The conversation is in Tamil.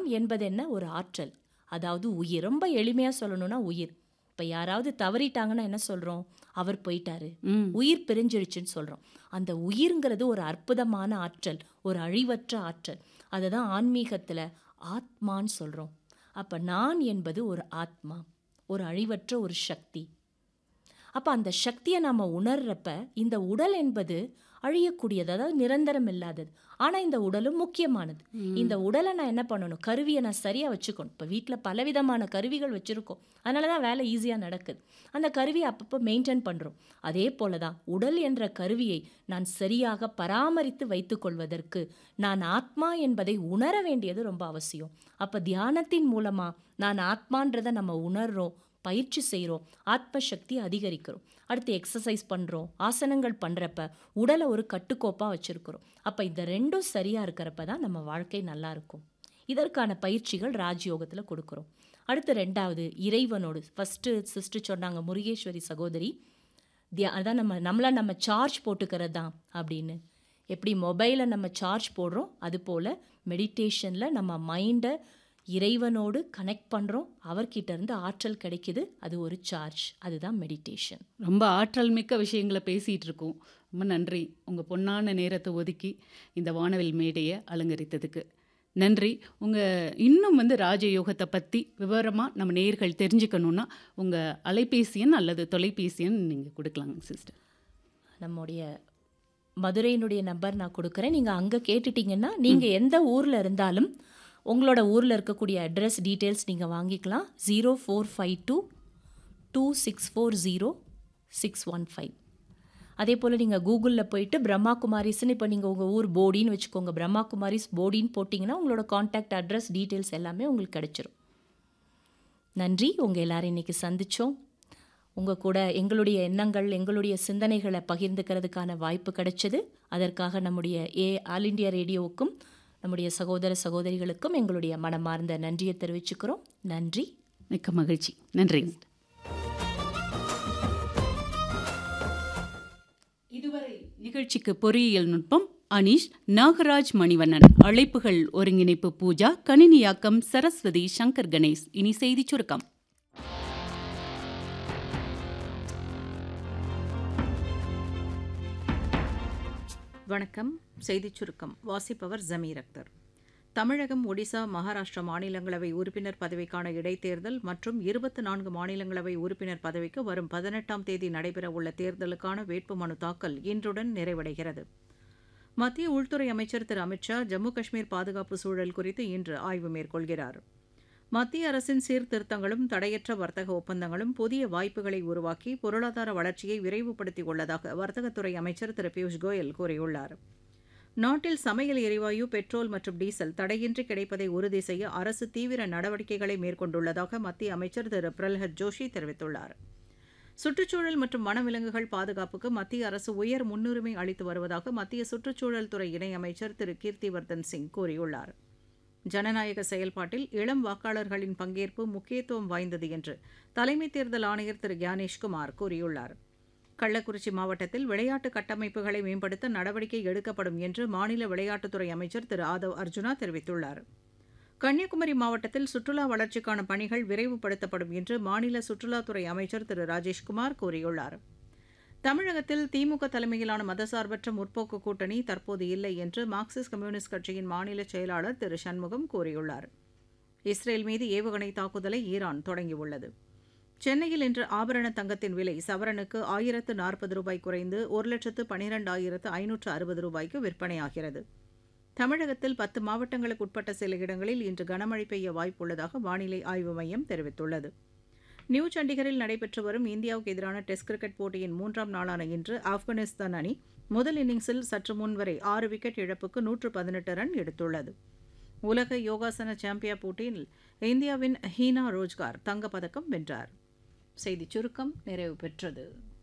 என்பது என்ன ஒரு ஆற்றல் அதாவது உயிர் ரொம்ப எளிமையா சொல்லணும்னா உயிர் இப்ப யாராவது தவறிட்டாங்கன்னா என்ன சொல்றோம் அவர் போயிட்டாரு ம் உயிர் பிரிஞ்சிருச்சுன்னு சொல்றோம் அந்த உயிர்ங்கிறது ஒரு அற்புதமான ஆற்றல் ஒரு அழிவற்ற ஆற்றல் அதை தான் ஆன்மீகத்துல ஆத்மான்னு சொல்றோம் அப்ப நான் என்பது ஒரு ஆத்மா ஒரு அழிவற்ற ஒரு சக்தி அப்ப அந்த சக்தியை நாம உணர்றப்ப இந்த உடல் என்பது அழியக்கூடியது அதாவது நிரந்தரம் இல்லாதது ஆனா இந்த உடலும் முக்கியமானது இந்த உடலை நான் என்ன பண்ணணும் கருவியை நான் சரியா வச்சுக்கணும் இப்போ வீட்டில் பலவிதமான கருவிகள் வச்சிருக்கோம் அதனால தான் வேலை ஈஸியாக நடக்குது அந்த கருவியை அப்பப்போ மெயின்டைன் பண்ணுறோம் அதே போல தான் உடல் என்ற கருவியை நான் சரியாக பராமரித்து வைத்துக்கொள்வதற்கு நான் ஆத்மா என்பதை உணர வேண்டியது ரொம்ப அவசியம் அப்போ தியானத்தின் மூலமா நான் ஆத்மான்றதை நம்ம உணர்றோம் பயிற்சி செய்கிறோம் ஆத்ம சக்தி அதிகரிக்கிறோம் அடுத்து எக்ஸசைஸ் பண்ணுறோம் ஆசனங்கள் பண்ணுறப்ப உடலை ஒரு கட்டுக்கோப்பாக வச்சுருக்கிறோம் அப்போ இந்த ரெண்டும் சரியாக இருக்கிறப்ப தான் நம்ம வாழ்க்கை நல்லா இருக்கும் இதற்கான பயிற்சிகள் ராஜயோகத்தில் கொடுக்குறோம் அடுத்து ரெண்டாவது இறைவனோடு ஃபஸ்ட்டு சிஸ்டர் சொன்னாங்க முருகேஸ்வரி சகோதரி தியா அதான் நம்ம நம்மளை நம்ம சார்ஜ் போட்டுக்கிறது தான் அப்படின்னு எப்படி மொபைலை நம்ம சார்ஜ் போடுறோம் அது போல் மெடிடேஷனில் நம்ம மைண்டை இறைவனோடு கனெக்ட் பண்ணுறோம் அவர்கிட்ட இருந்து ஆற்றல் கிடைக்குது அது ஒரு சார்ஜ் அதுதான் மெடிடேஷன் ரொம்ப ஆற்றல் மிக்க விஷயங்களை பேசிகிட்டு இருக்கோம் ரொம்ப நன்றி உங்கள் பொன்னான நேரத்தை ஒதுக்கி இந்த வானவில் மேடையை அலங்கரித்ததுக்கு நன்றி உங்கள் இன்னும் வந்து ராஜயோகத்தை பற்றி விவரமாக நம்ம நேர்கள் தெரிஞ்சுக்கணுன்னா உங்கள் அலைபேசி எண் அல்லது தொலைபேசி எண் நீங்கள் கொடுக்கலாங்க சிஸ்டர் நம்முடைய மதுரையினுடைய நம்பர் நான் கொடுக்குறேன் நீங்கள் அங்கே கேட்டுட்டீங்கன்னா நீங்கள் எந்த ஊரில் இருந்தாலும் உங்களோட ஊரில் இருக்கக்கூடிய அட்ரஸ் டீட்டெயில்ஸ் நீங்கள் வாங்கிக்கலாம் zero four five two two six four zero six one five அதே போல் நீங்கள் கூகுளில் போயிட்டு பிரம்மா குமாரிஸ்னு இப்போ நீங்கள் உங்கள் ஊர் போடின்னு வச்சுக்கோங்க பிரம்மா குமாரிஸ் போடின்னு போட்டிங்கன்னா உங்களோட காண்டாக்ட் அட்ரஸ் டீட்டெயில்ஸ் எல்லாமே உங்களுக்கு கிடைச்சிரும் நன்றி உங்கள் எல்லாரும் இன்னைக்கு சந்திச்சோம் உங்கள் கூட எங்களுடைய எண்ணங்கள் எங்களுடைய சிந்தனைகளை பகிர்ந்துக்கிறதுக்கான வாய்ப்பு கிடைச்சது அதற்காக நம்முடைய ஏ ஆல் இண்டியா ரேடியோவுக்கும் நம்முடைய சகோதர சகோதரிகளுக்கும் எங்களுடைய மனமார்ந்த நன்றியை தெரிவிச்சுக்கிறோம் நன்றி மிக்க மகிழ்ச்சி நன்றி இதுவரை நிகழ்ச்சிக்கு பொறியியல் நுட்பம் அனீஷ் நாகராஜ் மணிவண்ணன் அழைப்புகள் ஒருங்கிணைப்பு பூஜா கணினியாக்கம் சரஸ்வதி சங்கர் கணேஷ் இனி செய்திச் சுருக்கம் வணக்கம் செய்திச் சுருக்கம் வாசிப்பவர் ஜமீர் அக்தர் தமிழகம் ஒடிசா மகாராஷ்டிரா மாநிலங்களவை உறுப்பினர் பதவிக்கான இடைத்தேர்தல் மற்றும் இருபத்தி நான்கு மாநிலங்களவை உறுப்பினர் பதவிக்கு வரும் பதினெட்டாம் தேதி நடைபெறவுள்ள தேர்தலுக்கான வேட்புமனு தாக்கல் இன்றுடன் நிறைவடைகிறது மத்திய உள்துறை அமைச்சர் திரு அமித்ஷா ஜம்மு காஷ்மீர் பாதுகாப்பு சூழல் குறித்து இன்று ஆய்வு மேற்கொள்கிறார் மத்திய அரசின் சீர்திருத்தங்களும் தடையற்ற வர்த்தக ஒப்பந்தங்களும் புதிய வாய்ப்புகளை உருவாக்கி பொருளாதார வளர்ச்சியை விரைவுபடுத்தியுள்ளதாக உள்ளதாக வர்த்தகத்துறை அமைச்சர் திரு பியூஷ் கோயல் கூறியுள்ளார் நாட்டில் சமையல் எரிவாயு பெட்ரோல் மற்றும் டீசல் தடையின்றி கிடைப்பதை உறுதி செய்ய அரசு தீவிர நடவடிக்கைகளை மேற்கொண்டுள்ளதாக மத்திய அமைச்சர் திரு பிரல்ஹத் ஜோஷி தெரிவித்துள்ளார் சுற்றுச்சூழல் மற்றும் வனவிலங்குகள் பாதுகாப்புக்கு மத்திய அரசு உயர் முன்னுரிமை அளித்து வருவதாக மத்திய சுற்றுச்சூழல் துறை இணையமைச்சர் திரு கீர்த்திவர்தன் சிங் கூறியுள்ளார் ஜனநாயக செயல்பாட்டில் இளம் வாக்காளர்களின் பங்கேற்பு முக்கியத்துவம் வாய்ந்தது என்று தலைமை தேர்தல் ஆணையர் திரு கியானேஷ்குமார் கூறியுள்ளார் கள்ளக்குறிச்சி மாவட்டத்தில் விளையாட்டு கட்டமைப்புகளை மேம்படுத்த நடவடிக்கை எடுக்கப்படும் என்று மாநில விளையாட்டுத்துறை அமைச்சர் திரு ஆதவ் அர்ஜுனா தெரிவித்துள்ளார் கன்னியாகுமரி மாவட்டத்தில் சுற்றுலா வளர்ச்சிக்கான பணிகள் விரைவுபடுத்தப்படும் என்று மாநில சுற்றுலாத்துறை அமைச்சர் திரு ராஜேஷ்குமார் கூறியுள்ளார் தமிழகத்தில் திமுக தலைமையிலான மதசார்பற்ற முற்போக்கு கூட்டணி தற்போது இல்லை என்று மார்க்சிஸ்ட் கம்யூனிஸ்ட் கட்சியின் மாநில செயலாளர் திரு சண்முகம் கூறியுள்ளார் இஸ்ரேல் மீது ஏவுகணை தாக்குதலை ஈரான் தொடங்கியுள்ளது சென்னையில் இன்று ஆபரண தங்கத்தின் விலை சவரனுக்கு ஆயிரத்து நாற்பது ரூபாய் குறைந்து ஒரு லட்சத்து பனிரெண்டாயிரத்து ஐநூற்று அறுபது ரூபாய்க்கு விற்பனையாகிறது தமிழகத்தில் பத்து மாவட்டங்களுக்கு உட்பட்ட சில இடங்களில் இன்று கனமழை பெய்ய வாய்ப்புள்ளதாக வானிலை ஆய்வு மையம் தெரிவித்துள்ளது நியூ சண்டிகரில் நடைபெற்று வரும் இந்தியாவுக்கு எதிரான டெஸ்ட் கிரிக்கெட் போட்டியின் மூன்றாம் நாளான இன்று ஆப்கானிஸ்தான் அணி முதல் இன்னிங்ஸில் சற்று முன்வரை ஆறு விக்கெட் இழப்புக்கு நூற்று பதினெட்டு ரன் எடுத்துள்ளது உலக யோகாசன சாம்பியன் போட்டியில் இந்தியாவின் ஹீனா ரோஜ்கார் தங்கப்பதக்கம் வென்றார் செய்திச் சுருக்கம் நிறைவு பெற்றது